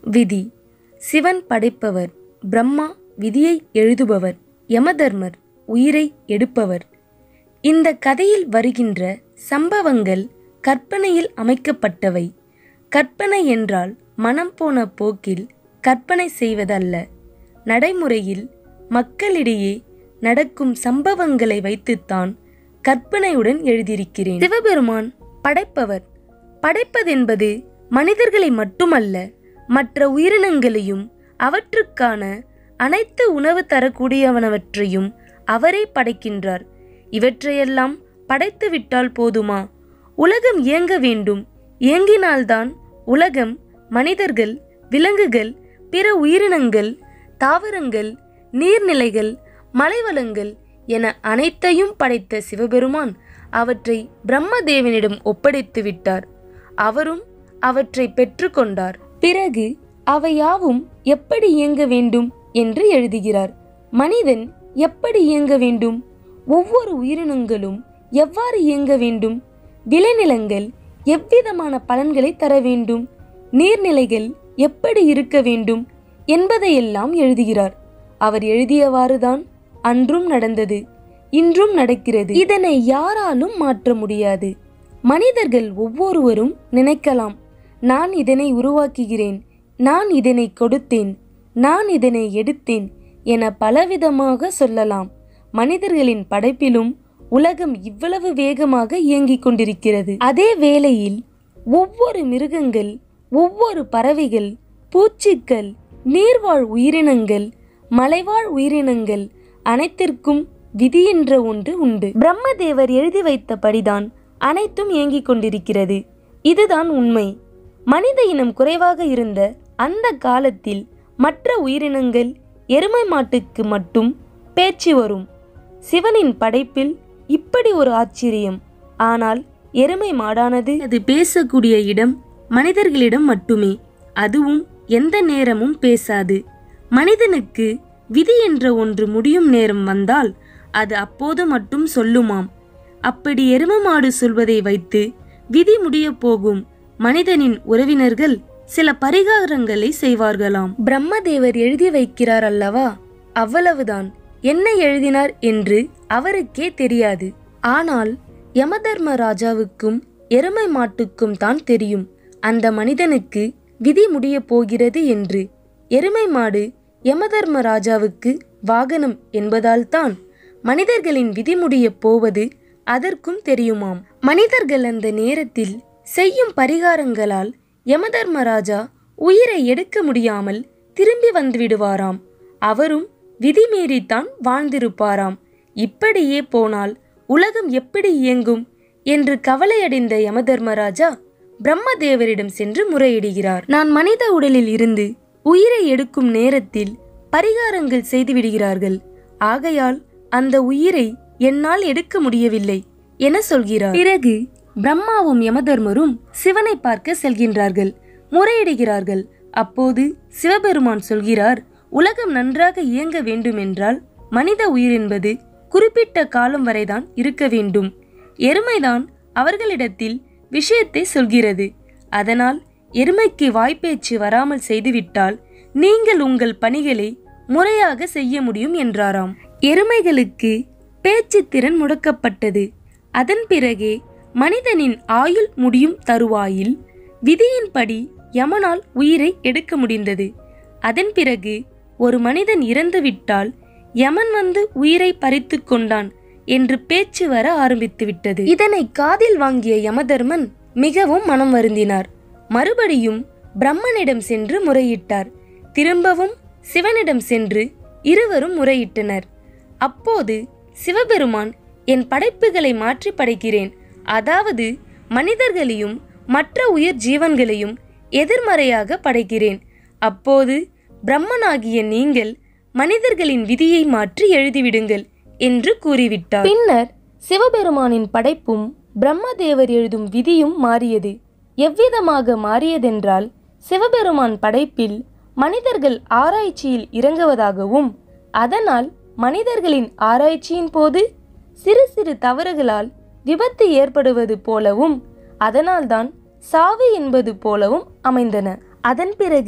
விதி சிவன் படைப்பவர் பிரம்மா விதியை எழுதுபவர் யமதர்மர் உயிரை எடுப்பவர் இந்த கதையில் வருகின்ற சம்பவங்கள் கற்பனையில் அமைக்கப்பட்டவை கற்பனை என்றால் மனம் போன போக்கில் கற்பனை செய்வதல்ல நடைமுறையில் மக்களிடையே நடக்கும் சம்பவங்களை வைத்துத்தான் கற்பனையுடன் எழுதியிருக்கிறேன் சிவபெருமான் படைப்பவர் படைப்பதென்பது மனிதர்களை மட்டுமல்ல மற்ற உயிரினங்களையும் அவற்றுக்கான அனைத்து உணவு தரக்கூடியவனவற்றையும் அவரே படைக்கின்றார் இவற்றையெல்லாம் படைத்து விட்டால் போதுமா உலகம் இயங்க வேண்டும் இயங்கினால்தான் உலகம் மனிதர்கள் விலங்குகள் பிற உயிரினங்கள் தாவரங்கள் நீர்நிலைகள் மலைவளங்கள் என அனைத்தையும் படைத்த சிவபெருமான் அவற்றை பிரம்மதேவனிடம் ஒப்படைத்து விட்டார் அவரும் அவற்றை பெற்றுக்கொண்டார் பிறகு அவையாவும் எப்படி இயங்க வேண்டும் என்று எழுதுகிறார் மனிதன் எப்படி இயங்க வேண்டும் ஒவ்வொரு உயிரினங்களும் எவ்வாறு இயங்க வேண்டும் விளைநிலங்கள் எவ்விதமான பலன்களை தர வேண்டும் நீர்நிலைகள் எப்படி இருக்க வேண்டும் என்பதையெல்லாம் எழுதுகிறார் அவர் எழுதியவாறுதான் அன்றும் நடந்தது இன்றும் நடக்கிறது இதனை யாராலும் மாற்ற முடியாது மனிதர்கள் ஒவ்வொருவரும் நினைக்கலாம் நான் இதனை உருவாக்குகிறேன் நான் இதனை கொடுத்தேன் நான் இதனை எடுத்தேன் என பலவிதமாக சொல்லலாம் மனிதர்களின் படைப்பிலும் உலகம் இவ்வளவு வேகமாக இயங்கிக் கொண்டிருக்கிறது அதே வேளையில் ஒவ்வொரு மிருகங்கள் ஒவ்வொரு பறவைகள் பூச்சிக்கள் நீர்வாழ் உயிரினங்கள் மலைவாழ் உயிரினங்கள் அனைத்திற்கும் விதி என்ற ஒன்று உண்டு பிரம்மதேவர் எழுதி வைத்தபடிதான் அனைத்தும் இயங்கிக் கொண்டிருக்கிறது இதுதான் உண்மை மனித இனம் குறைவாக இருந்த அந்த காலத்தில் மற்ற உயிரினங்கள் எருமை மாட்டுக்கு மட்டும் பேச்சு வரும் சிவனின் படைப்பில் இப்படி ஒரு ஆச்சரியம் ஆனால் எருமை மாடானது அது பேசக்கூடிய இடம் மனிதர்களிடம் மட்டுமே அதுவும் எந்த நேரமும் பேசாது மனிதனுக்கு விதி என்ற ஒன்று முடியும் நேரம் வந்தால் அது அப்போது மட்டும் சொல்லுமாம் அப்படி எருமை மாடு சொல்வதை வைத்து விதி முடியப் போகும் மனிதனின் உறவினர்கள் சில பரிகாரங்களை செய்வார்களாம் பிரம்மதேவர் எழுதி வைக்கிறார் அல்லவா அவ்வளவுதான் என்ன எழுதினார் என்று அவருக்கே தெரியாது ஆனால் யமதர்ம ராஜாவுக்கும் எருமை மாட்டுக்கும் தான் தெரியும் அந்த மனிதனுக்கு விதி முடியப் போகிறது என்று எருமை மாடு யமதர்ம ராஜாவுக்கு வாகனம் என்பதால்தான் மனிதர்களின் விதி முடியப் போவது அதற்கும் தெரியுமாம் மனிதர்கள் அந்த நேரத்தில் செய்யும் பரிகாரங்களால் யமதர்மராஜா உயிரை எடுக்க முடியாமல் திரும்பி வந்துவிடுவாராம் அவரும் விதி மீறித்தான் வாழ்ந்திருப்பாராம் இப்படியே போனால் உலகம் எப்படி இயங்கும் என்று கவலையடைந்த யமதர்மராஜா பிரம்மதேவரிடம் சென்று முறையிடுகிறார் நான் மனித உடலில் இருந்து உயிரை எடுக்கும் நேரத்தில் பரிகாரங்கள் செய்து விடுகிறார்கள் ஆகையால் அந்த உயிரை என்னால் எடுக்க முடியவில்லை என சொல்கிறார் பிறகு பிரம்மாவும் யமதர்மரும் சிவனை பார்க்க செல்கின்றார்கள் முறையிடுகிறார்கள் அப்போது சிவபெருமான் சொல்கிறார் உலகம் நன்றாக இயங்க வேண்டுமென்றால் மனித உயிர் என்பது குறிப்பிட்ட காலம் வரைதான் இருக்க வேண்டும் எருமைதான் அவர்களிடத்தில் விஷயத்தை சொல்கிறது அதனால் எருமைக்கு வாய்ப்பேச்சு வராமல் செய்துவிட்டால் நீங்கள் உங்கள் பணிகளை முறையாக செய்ய முடியும் என்றாராம் எருமைகளுக்கு பேச்சு திறன் முடக்கப்பட்டது அதன் பிறகே மனிதனின் ஆயுள் முடியும் தருவாயில் விதியின்படி யமனால் உயிரை எடுக்க முடிந்தது அதன் பிறகு ஒரு மனிதன் இறந்துவிட்டால் யமன் வந்து உயிரை பறித்து கொண்டான் என்று பேச்சு வர ஆரம்பித்து விட்டது இதனை காதில் வாங்கிய யமதர்மன் மிகவும் மனம் வருந்தினார் மறுபடியும் பிரம்மனிடம் சென்று முறையிட்டார் திரும்பவும் சிவனிடம் சென்று இருவரும் முறையிட்டனர் அப்போது சிவபெருமான் என் படைப்புகளை மாற்றி படைக்கிறேன் அதாவது மனிதர்களையும் மற்ற உயிர் ஜீவன்களையும் எதிர்மறையாக படைக்கிறேன் அப்போது பிரம்மனாகிய நீங்கள் மனிதர்களின் விதியை மாற்றி எழுதிவிடுங்கள் என்று கூறிவிட்டார் பின்னர் சிவபெருமானின் படைப்பும் பிரம்மதேவர் எழுதும் விதியும் மாறியது எவ்விதமாக மாறியதென்றால் சிவபெருமான் படைப்பில் மனிதர்கள் ஆராய்ச்சியில் இறங்குவதாகவும் அதனால் மனிதர்களின் ஆராய்ச்சியின் போது சிறு சிறு தவறுகளால் விபத்து ஏற்படுவது போலவும் அதனால்தான் சாவு என்பது போலவும் அமைந்தன அதன் பிறகு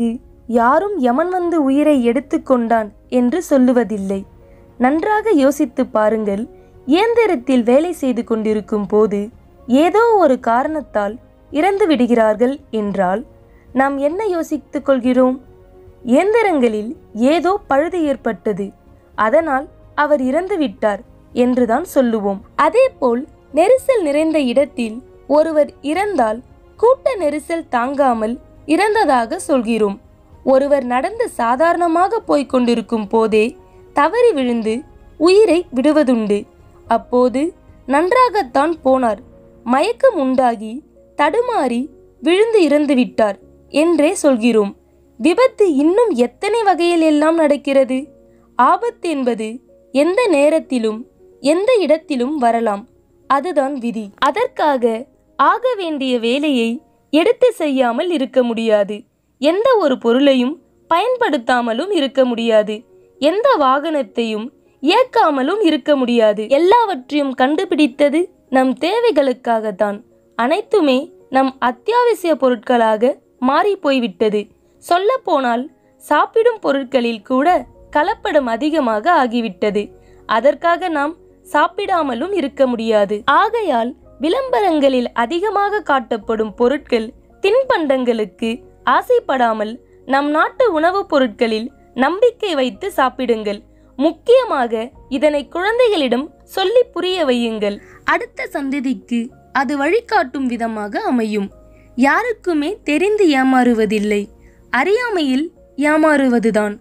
யாரும் யமன் வந்து உயிரை எடுத்துக்கொண்டான் என்று சொல்லுவதில்லை நன்றாக யோசித்து பாருங்கள் இயந்திரத்தில் வேலை செய்து கொண்டிருக்கும் போது ஏதோ ஒரு காரணத்தால் இறந்து விடுகிறார்கள் என்றால் நாம் என்ன யோசித்துக் கொள்கிறோம் இயந்திரங்களில் ஏதோ பழுது ஏற்பட்டது அதனால் அவர் இறந்து விட்டார் என்றுதான் சொல்லுவோம் அதேபோல் நெரிசல் நிறைந்த இடத்தில் ஒருவர் இறந்தால் கூட்ட நெரிசல் தாங்காமல் இறந்ததாக சொல்கிறோம் ஒருவர் நடந்து சாதாரணமாக போய்க் கொண்டிருக்கும் போதே தவறி விழுந்து உயிரை விடுவதுண்டு அப்போது நன்றாகத்தான் போனார் மயக்கம் உண்டாகி தடுமாறி விழுந்து இறந்து விட்டார் என்றே சொல்கிறோம் விபத்து இன்னும் எத்தனை வகையில் எல்லாம் நடக்கிறது ஆபத்து என்பது எந்த நேரத்திலும் எந்த இடத்திலும் வரலாம் அதுதான் விதி அதற்காக ஆக வேண்டிய வேலையை எடுத்து செய்யாமல் இருக்க முடியாது எந்த ஒரு பொருளையும் பயன்படுத்தாமலும் இருக்க முடியாது எந்த வாகனத்தையும் இயக்காமலும் இருக்க முடியாது எல்லாவற்றையும் கண்டுபிடித்தது நம் தேவைகளுக்காகத்தான் அனைத்துமே நம் அத்தியாவசிய பொருட்களாக மாறி போய்விட்டது சொல்லப்போனால் சாப்பிடும் பொருட்களில் கூட கலப்படம் அதிகமாக ஆகிவிட்டது அதற்காக நாம் சாப்பிடாமலும் இருக்க முடியாது ஆகையால் விளம்பரங்களில் அதிகமாக காட்டப்படும் பொருட்கள் தின்பண்டங்களுக்கு ஆசைப்படாமல் நம் நாட்டு உணவுப் பொருட்களில் நம்பிக்கை வைத்து சாப்பிடுங்கள் முக்கியமாக இதனை குழந்தைகளிடம் சொல்லி புரிய வையுங்கள் அடுத்த சந்ததிக்கு அது வழிகாட்டும் விதமாக அமையும் யாருக்குமே தெரிந்து ஏமாறுவதில்லை அறியாமையில் ஏமாறுவதுதான்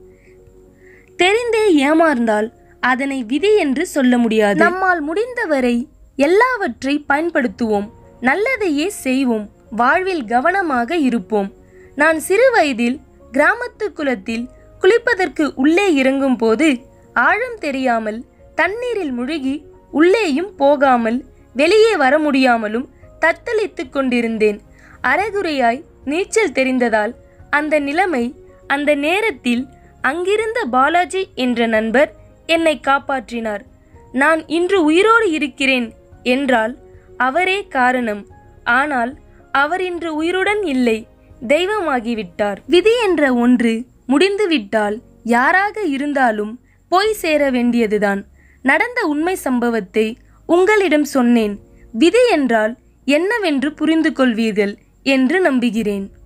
தெரிந்தே ஏமாந்தால் அதனை விதி என்று சொல்ல முடியாது நம்மால் முடிந்தவரை எல்லாவற்றை பயன்படுத்துவோம் நல்லதையே செய்வோம் வாழ்வில் கவனமாக இருப்போம் நான் சிறு வயதில் கிராமத்து குளத்தில் குளிப்பதற்கு உள்ளே இறங்கும் போது ஆழம் தெரியாமல் தண்ணீரில் முழுகி உள்ளேயும் போகாமல் வெளியே வர முடியாமலும் தத்தளித்துக் கொண்டிருந்தேன் அரைகுறையாய் நீச்சல் தெரிந்ததால் அந்த நிலைமை அந்த நேரத்தில் அங்கிருந்த பாலாஜி என்ற நண்பர் என்னை காப்பாற்றினார் நான் இன்று உயிரோடு இருக்கிறேன் என்றால் அவரே காரணம் ஆனால் அவர் இன்று உயிருடன் இல்லை தெய்வமாகிவிட்டார் விதி என்ற ஒன்று முடிந்துவிட்டால் யாராக இருந்தாலும் போய் சேர வேண்டியதுதான் நடந்த உண்மை சம்பவத்தை உங்களிடம் சொன்னேன் விதி என்றால் என்னவென்று புரிந்து கொள்வீர்கள் என்று நம்புகிறேன்